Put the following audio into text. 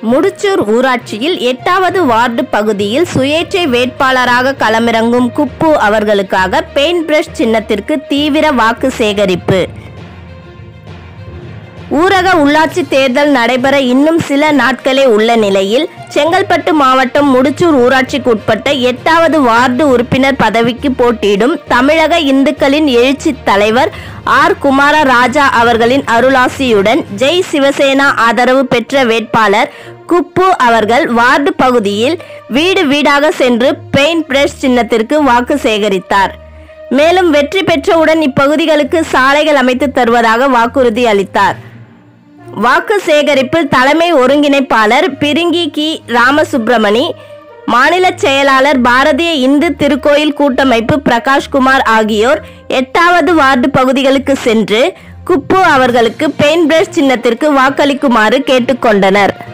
முடிச்சூர் ஊராட்சியில் எட்டாவது வார்டு பகுதியில் சுயேட்சை வேட்பாளராக களமிறங்கும் குப்பு அவர்களுக்காக பெயிண்ட் பிரஷ் சின்னத்திற்கு தீவிர வாக்கு சேகரிப்பு ஊரக உள்ளாட்சி தேர்தல் நடைபெற இன்னும் சில நாட்களே உள்ள நிலையில் செங்கல்பட்டு மாவட்டம் முடிச்சூர் ஊராட்சிக்கு உட்பட்ட எட்டாவது வார்டு உறுப்பினர் பதவிக்கு போட்டியிடும் தமிழக இந்துக்களின் எழுச்சி தலைவர் ஆர் குமார ராஜா அவர்களின் அருளாசியுடன் ஜெய் சிவசேனா ஆதரவு பெற்ற வேட்பாளர் குப்பு அவர்கள் வார்டு பகுதியில் வீடு வீடாக சென்று பெயிண்ட் பிரஷ் சின்னத்திற்கு வாக்கு சேகரித்தார் மேலும் வெற்றி பெற்றவுடன் இப்பகுதிகளுக்கு சாலைகள் அமைத்து தருவதாக வாக்குறுதி அளித்தார் வாக்கு சேகரிப்பில் தலைமை ஒருங்கிணைப்பாளர் பிரிங்கி கி ராமசுப்பிரமணி மாநில செயலாளர் பாரதிய இந்து திருக்கோயில் கூட்டமைப்பு பிரகாஷ்குமார் ஆகியோர் எட்டாவது வார்டு பகுதிகளுக்கு சென்று குப்பு அவர்களுக்கு பெயிண்ட் பிரஷ் சின்னத்திற்கு வாக்களிக்குமாறு கேட்டுக்கொண்டனர்